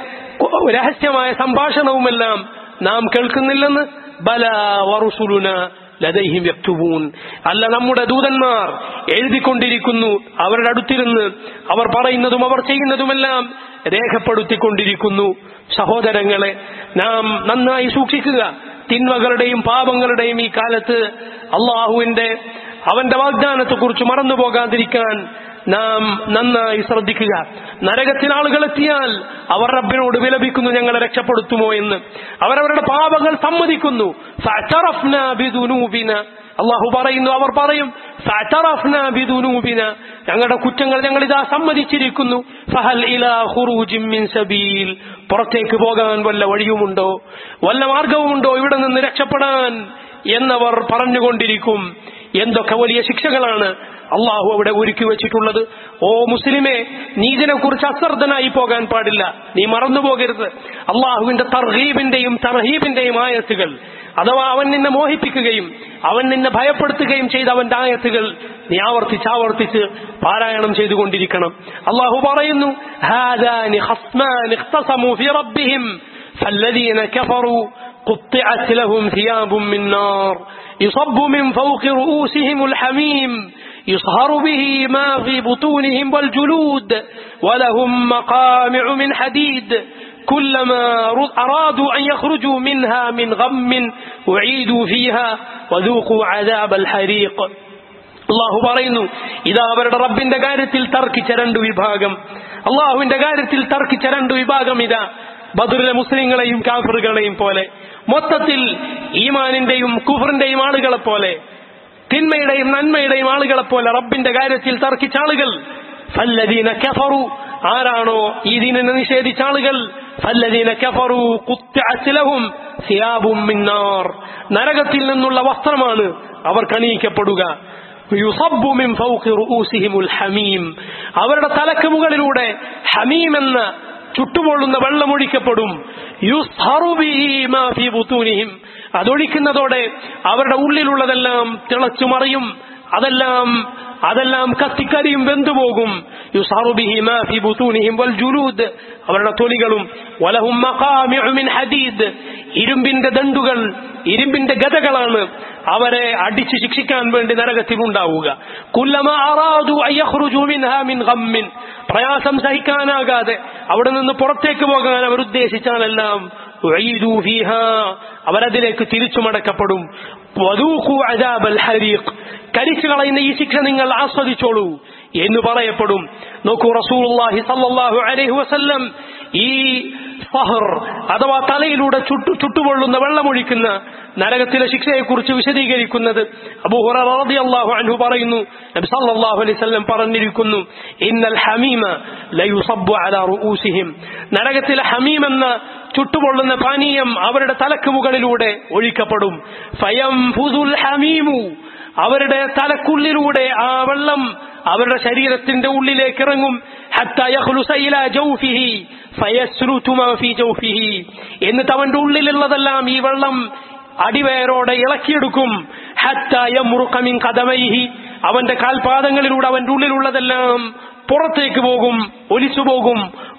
രഹസ്യമായ സംഭാഷണവുമെല്ലാം നാം കേൾക്കുന്നില്ലെന്ന് ബല വറുസുലുന ലദൈഹിം യക്തുബൂൻ അല്ല നമ്മുടെ ദൂതന്മാർ എഴുതിക്കൊണ്ടിരിക്കുന്നു അവരുടെ അടുത്തിരുന്ന് അവർ പറയുന്നതും അവർ ചെയ്യുന്നതുമെല്ലാം രേഖപ്പെടുത്തിക്കൊണ്ടിരിക്കുന്നു സഹോദരങ്ങളെ നാം നന്നായി സൂക്ഷിക്കുക തിന്മകളുടെയും പാപങ്ങളുടെയും ഈ കാലത്ത് അള്ളാഹുവിന്റെ അവന്റെ വാഗ്ദാനത്തെക്കുറിച്ച് മറന്നു പോകാതിരിക്കാൻ നാം നന്നായി ശ്രദ്ധിക്കുക നരകത്തിൽ ആളുകൾ എത്തിയാൽ അവർ റബ്ബിനോട് വിലപിക്കുന്നു ഞങ്ങളെ രക്ഷപ്പെടുത്തുമോ എന്ന് അവരവരുടെ പാപങ്ങൾ സമ്മതിക്കുന്നു ഫഅതറഫ്ന ബിദുനൂബിന അള്ളാഹു പറയുന്നു അവർ പറയും ഫഅതറഫ്ന ബിദുനൂബിന ഞങ്ങളുടെ കുറ്റങ്ങൾ ഞങ്ങൾ ഇതാ സമ്മതിച്ചിരിക്കുന്നു ഫഹൽ ഇലാ ഖുറൂജിൻ മിൻ സബീൽ പുറത്തേക്ക് പോകാൻ വല്ല വഴിയുമുണ്ടോ വല്ല മാർഗവുമുണ്ടോ ഇവിടെ നിന്ന് രക്ഷപ്പെടാൻ എന്നവർ പറഞ്ഞുകൊണ്ടിരിക്കും എന്തൊക്കെ വലിയ ശിക്ഷകളാണ് അള്ളാഹു അവിടെ ഒരുക്കി വെച്ചിട്ടുള്ളത് ഓ മുസ്ലിമെ നീ ഇതിനെക്കുറിച്ച് അശ്രദ്ധനായി പോകാൻ പാടില്ല നീ മറന്നുപോകരുത് അള്ളാഹുവിന്റെ തർഹീബിന്റെയും തർഹീബിന്റെയും ആയത്തുകൾ അഥവാ അവൻ നിന്നെ മോഹിപ്പിക്കുകയും അവൻ നിന്നെ ഭയപ്പെടുത്തുകയും ചെയ്ത അവന്റെ ആയത്തുകൾ നീ ആവർത്തിച്ച് ആവർത്തിച്ച് പാരായണം ചെയ്തുകൊണ്ടിരിക്കണം അള്ളാഹു പറയുന്നു ഹാദാനി ഖസ്മാനി ഇഖ്തസമു ഫി റബ്ബിഹിം فالذين كفروا قطعت لهم ثياب من نار يصب من فوق رؤوسهم الحميم يصهر به ما في بطونهم والجلود ولهم مقامع من حديد كلما أرادوا أن يخرجوا منها من غم أعيدوا فيها وذوقوا عذاب الحريق അള്ളാഹു പറയുന്നു ഇതാ അവരുടെ റബ്ബിന്റെ കാര്യത്തിൽ തർക്കിച്ച രണ്ടു വിഭാഗം അള്ളാഹുവിന്റെ കാര്യത്തിൽ തർക്കിച്ച രണ്ടു വിഭാഗം ഇതാ ബദറിലെ മുസ്ലിങ്ങളെയും കാഫറുകളെയും പോലെ മൊത്തത്തിൽ ഈമാനിന്റെയും കുഫറിന്റെയും ആളുകളെ പോലെ തിന്മയുടെയും നന്മയുടെയും ആളുകളെ പോലെ റബ്ബിന്റെ കാര്യത്തിൽ തർക്കിച്ച ആളുകൾ ഫല്ലദീന കഫറു ആരാണോ ഈ ദീനിനെ നിഷേധിച്ച ആളുകൾ ഫല്ലദീന കഫറു കുത്തഅസ്ലഹും സിയാബും മിന്നാർ നരകത്തിൽ നിന്നുള്ള വസ്ത്രമാണ് അവർ കണിയിക്കപ്പെടുക യുസബ്ബു മിൻ ഫൗഖി റൂസിഹിമുൽ ഹമീം അവരുടെ തലക്ക് മുകളിലൂടെ ഹമീം എന്ന ചുട്ടുപൊള്ളുന്ന വെള്ളമൊഴിക്കപ്പെടും യുസ്ഹറു ബിഹി മാ ഫീ ബുതൂനിഹിം അതൊഴിക്കുന്നതോടെ അവരുടെ ഉള്ളിലുള്ളതെല്ലാം തിളച്ചു മറിയും അതെല്ലാം അതെല്ലാം കത്തിക്കരിയും വെന്തുപോകും യുസ്ഹറു ബിഹി മാ ഫീ ബുതൂനിഹിം വൽ ജുലൂദ് അവരുടെ തൊലികളും വലഹും മഖാമിഉ മിൻ ഹദീദ് ഇരുമ്പിന്റെ ദണ്ടുകൾ ഇരുമ്പിന്റെ ഗതകളാണ് അവരെ അടിച്ചു ശിക്ഷിക്കാൻ വേണ്ടി നരകത്തിൽ ഉണ്ടാവുക കുല്ലമാ അറാദു അയ്യഖ്റുജു മിൻഹാ മിൻ ഗമ്മിൻ പ്രയാസം സഹിക്കാനാകാതെ അവിടെ നിന്ന് പുറത്തേക്ക് പോകാൻ അവർ ഉദ്ദേശിച്ചാലെല്ലാം ഉഈദു ഫീഹാ അവരതിലേക്ക് തിരിച്ചു മടക്കപ്പെടും വദൂഖു അദാബൽ ഹരീഖ് കരിച്ചു കളയുന്ന ഈ ശിക്ഷ നിങ്ങൾ ആസ്വദിച്ചോളൂ എന്ന് പറയപ്പെടും നോക്കൂ റസൂലുള്ളാഹി സല്ലല്ലാഹു അലൈഹി വസല്ലം ഈ ഫഹർ അഥവാ തലയിലൂടെ ചുട്ടു ചുട്ടുപൊള്ളുന്ന വെള്ളമൊഴിക്കുന്ന നരകത്തിലെ ശിക്ഷയെക്കുറിച്ച് വിശദീകരിക്കുന്നത് അബൂഹുറു അൻഹു പറയുന്നു നബി സല്ലല്ലാഹു അലൈഹി വസല്ലം പറഞ്ഞിരിക്കുന്നു ഇന്നൽ ഹമീമ ലയുസബ്ബു അലാ റൂസിഹിം നരകത്തിലെ ഹമീം എന്ന ചുട്ടുപൊള്ളുന്ന പാനീയം അവരുടെ തലക്ക് മുകളിലൂടെ ഒഴിക്കപ്പെടും ഫയം ഫുദുൽ ഹമീമു അവരുടെ തലക്കുള്ളിലൂടെ ആ വെള്ളം അവരുടെ ശരീരത്തിന്റെ ഉള്ളിലേക്ക് ഇറങ്ങും എന്നിട്ട് അവന്റെ ഉള്ളിലുള്ളതെല്ലാം ഈ വെള്ളം അടിവേരോടെ ഇളക്കിയെടുക്കും മുറുക്കമിൻ കഥമൈഹി അവന്റെ കാൽപാദങ്ങളിലൂടെ അവന്റെ ഉള്ളിലുള്ളതെല്ലാം പുറത്തേക്ക് പോകും ഒലിച്ചു പോകും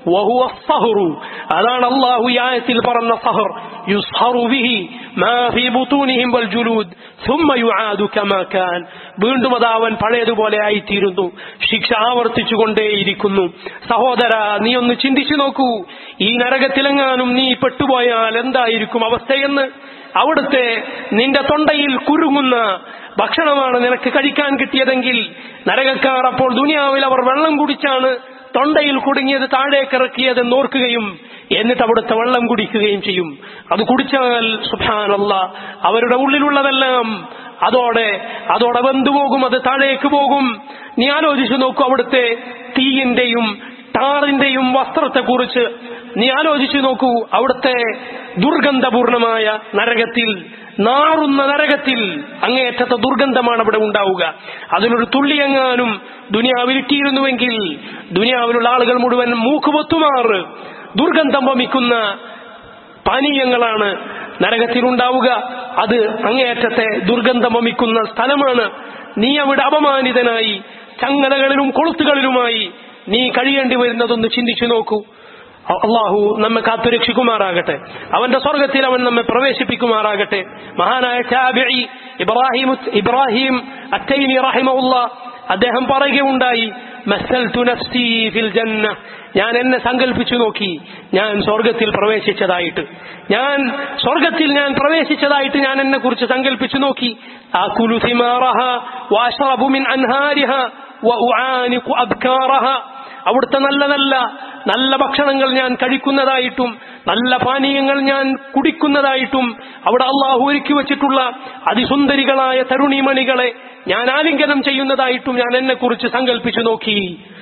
അതാണ് അള്ളാഹു യായത്തിൽ പറഞ്ഞ സഹർ യുസ്ഹറു ബിഹി മാ ഫീ ബുതൂനിഹിം വൽ ജുലൂദ് ثم يعاد كما كان വീണ്ടും അത് അവൻ പഴയതുപോലെ ആയിത്തീരുന്നു ശിക്ഷ ആവർത്തിച്ചുകൊണ്ടേയിരിക്കുന്നു സഹോദര നീ ഒന്ന് ചിന്തിച്ചു നോക്കൂ ഈ നരകത്തിലെങ്ങാനും നീ പെട്ടുപോയാൽ എന്തായിരിക്കും അവസ്ഥയെന്ന് അവിടുത്തെ നിന്റെ തൊണ്ടയിൽ കുരുങ്ങുന്ന ഭക്ഷണമാണ് നിനക്ക് കഴിക്കാൻ കിട്ടിയതെങ്കിൽ നരകക്കാർ അപ്പോൾ ദുനിയാവിൽ അവർ വെള്ളം കുടിച്ചാണ് തൊണ്ടയിൽ കുടുങ്ങിയത് താഴേക്കിറക്കിയതെന്ന് ഓർക്കുകയും എന്നിട്ട് അവിടുത്തെ വെള്ളം കുടിക്കുകയും ചെയ്യും അത് കുടിച്ചാൽ സുഭാനല്ല അവരുടെ ഉള്ളിലുള്ളതെല്ലാം അതോടെ അതോടെ വെന്തുപോകും അത് താഴേക്ക് പോകും നീ ആലോചിച്ചു നോക്കൂ അവിടുത്തെ തീയിന്റെയും ടാറിന്റെയും വസ്ത്രത്തെക്കുറിച്ച് നീ ആലോചിച്ചു നോക്കൂ അവിടുത്തെ ദുർഗന്ധപൂർണമായ നരകത്തിൽ നാറുന്ന നരകത്തിൽ അങ്ങേയറ്റത്തെ ദുർഗന്ധമാണ് അവിടെ ഉണ്ടാവുക അതിനൊരു തുള്ളിയെങ്ങാനും ദുനിയാവിൽ ഇട്ടിരുന്നുവെങ്കിൽ ദുനിയാവിലുള്ള ആളുകൾ മുഴുവൻ മൂക്കുപൊത്തുമാറ് ദുർഗന്ധം വമിക്കുന്ന പാനീയങ്ങളാണ് നരകത്തിലുണ്ടാവുക അത് അങ്ങേയറ്റത്തെ ദുർഗന്ധം വമിക്കുന്ന സ്ഥലമാണ് നീ അവിടെ അപമാനിതനായി ചങ്ങലകളിലും കൊളുത്തുകളിലുമായി നീ കഴിയേണ്ടി വരുന്നതൊന്ന് ചിന്തിച്ചു നോക്കൂ അള്ളാഹു നമ്മെ കാത്തുരക്ഷിക്കുമാറാകട്ടെ അവന്റെ സ്വർഗത്തിൽ അവൻ നമ്മെ പ്രവേശിപ്പിക്കുമാറാകട്ടെ മഹാനായ ചാബിഇ ഇബ്രാഹിം ഇബ്രാഹിം അത്തൈനി റഹിമഉള്ള അദ്ദേഹം പറയുകയുണ്ടായി മസ്സൽതു നഫ്സി ഫിൽ ജന്ന ഞാൻ എന്നെ സങ്കല്പിച്ചു നോക്കി ഞാൻ സ്വർഗത്തിൽ പ്രവേശിച്ചതായിട്ട് ഞാൻ സ്വർഗത്തിൽ ഞാൻ പ്രവേശിച്ചതായിട്ട് ഞാൻ എന്നെ കുറിച്ച് സങ്കല്പിച്ചു നോക്കി ആകുലു തിമാറഹ വാശ്റബു മിൻ അൻഹാരിഹ വഉആനിഖു അബ്കാറഹ അവിടുത്തെ നല്ല നല്ല നല്ല ഭക്ഷണങ്ങൾ ഞാൻ കഴിക്കുന്നതായിട്ടും നല്ല പാനീയങ്ങൾ ഞാൻ കുടിക്കുന്നതായിട്ടും അവിടെ അള്ളാഹു ഒരുക്കി വെച്ചിട്ടുള്ള അതിസുന്ദരികളായ തരുണിമണികളെ ഞാൻ ആലിംഗനം ചെയ്യുന്നതായിട്ടും ഞാൻ എന്നെ കുറിച്ച് സങ്കല്പിച്ചു നോക്കി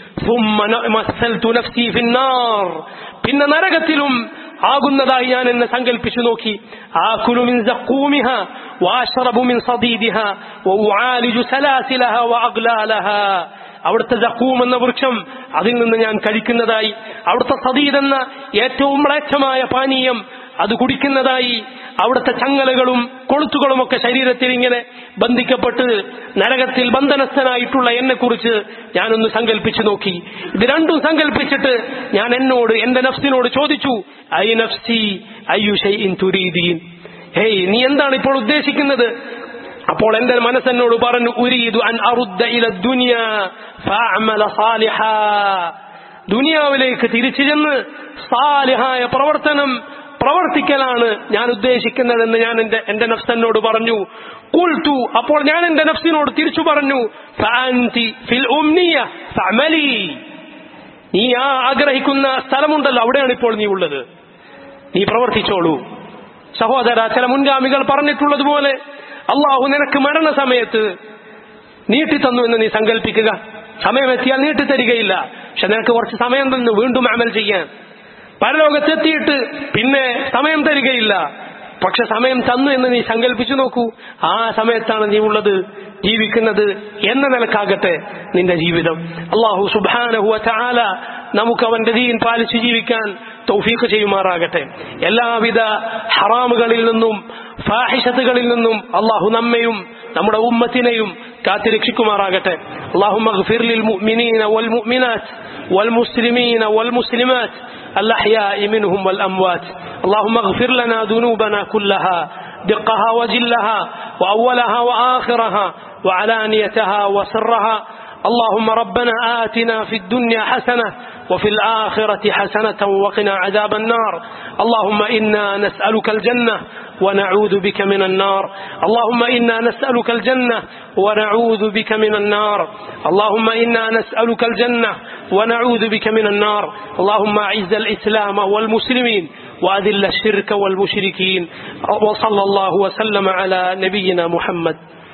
പിന്നെ നരകത്തിലും ആകുന്നതായി ഞാൻ എന്നെ സങ്കല്പിച്ചു നോക്കി ആകുലുമിൻ സഖൂമിഹ വാശ്റബുമിൻ സദീദിഹ വഉആലിജു സലാസിലഹ വഅഗ്ലാലഹ അവിടുത്തെ ജക്കൂം എന്ന വൃക്ഷം അതിൽ നിന്ന് ഞാൻ കഴിക്കുന്നതായി അവിടുത്തെ സദീദ് എന്ന ഏറ്റവും മ്ലേച്ഛമായ പാനീയം അത് കുടിക്കുന്നതായി അവിടുത്തെ ചങ്ങലകളും കൊളുത്തുകളുമൊക്കെ ശരീരത്തിൽ ഇങ്ങനെ ബന്ധിക്കപ്പെട്ട് നരകത്തിൽ ബന്ധനസ്ഥനായിട്ടുള്ള എന്നെ കുറിച്ച് ഞാനൊന്ന് സങ്കല്പിച്ചു നോക്കി ഇത് രണ്ടും സങ്കല്പിച്ചിട്ട് ഞാൻ എന്നോട് എന്റെ നഫ്സിനോട് ചോദിച്ചു ഐ നഫ്സി അയ്യുഷൈൻ തുരീദീൻ ഹേയ് നീ എന്താണ് ഇപ്പോൾ ഉദ്ദേശിക്കുന്നത് അപ്പോൾ എന്റെ മനസ്സെന്നോട് പറഞ്ഞു ഉരീദു അൻ അറുദ്ദ ഇല ദുനിയ ഫഅമല സാലിഹ ദുനിയാവിലേക്ക് തിരിച്ചു ചെന്ന് സാലിഹായ പ്രവർത്തനം പ്രവർത്തിക്കലാണ് ഞാൻ ഉദ്ദേശിക്കുന്നതെന്ന് ഞാൻ എന്റെ എന്റെ നഫ്സനോട് പറഞ്ഞു കുൽത്തു അപ്പോൾ ഞാൻ എന്റെ നഫ്സിനോട് തിരിച്ചു പറഞ്ഞു ഫഅൻതി ഫിൽ ഉംനിയ ഫഅമലി നീ ആ ആഗ്രഹിക്കുന്ന സ്ഥലമുണ്ടല്ലോ അവിടെയാണ് ഇപ്പോൾ നീ ഉള്ളത് നീ പ്രവർത്തിച്ചോളൂ സഹോദര ചില മുൻഗാമികൾ പറഞ്ഞിട്ടുള്ളതുപോലെ അള്ളാഹു നിനക്ക് മരണസമയത്ത് നീട്ടിത്തന്നു എന്ന് നീ സങ്കല്പിക്കുക സമയമെത്തിയാൽ നീട്ടിത്തരികയില്ല പക്ഷെ നിനക്ക് കുറച്ച് സമയം തന്നു വീണ്ടും അമൽ ചെയ്യാൻ പരലോകത്തെത്തിയിട്ട് പിന്നെ സമയം തരികയില്ല പക്ഷെ സമയം തന്നു എന്ന് നീ സങ്കല്പിച്ചു നോക്കൂ ആ സമയത്താണ് നീ ഉള്ളത് ജീവിക്കുന്നത് എന്ന നിലക്കാകട്ടെ നിന്റെ ജീവിതം അള്ളാഹു സുബാനഹുവ ചാല നമുക്ക് അവന്റെ ദീൻ പാലിച്ചു ജീവിക്കാൻ തൗഫീഖ് ചെയ്യുമാറാകട്ടെ എല്ലാവിധ ഹറാമുകളിൽ നിന്നും ഫാഹിഷത്തുകളിൽ നിന്നും അള്ളാഹു നമ്മയും നമ്മുടെ ഉമ്മത്തിനെയും കാത്തിരക്ഷിക്കുമാറാകട്ടെ അള്ളാഹു മഗ്ഫിർ ലിൽ മുഅ്മിനീന വൽ മുഅ്മിനാത്ത് والمسلمين والمسلمات الأحياء منهم والأموات اللهم اغفر لنا ذنوبنا كلها دقها وجلها وأولها وآخرها وعلانيتها وسرها اللهم ربنا آتنا في الدنيا حسنة وفي الآخرة حسنة وقنا عذاب النار اللهم إنا نسألك الجنة ونعوذ بك من النار اللهم إنا نسألك الجنة ونعوذ بك من النار اللهم إنا نسألك الجنة ونعوذ بك من النار اللهم أعز الإسلام والمسلمين وأذل الشرك والمشركين وصلى الله وسلم على نبينا محمد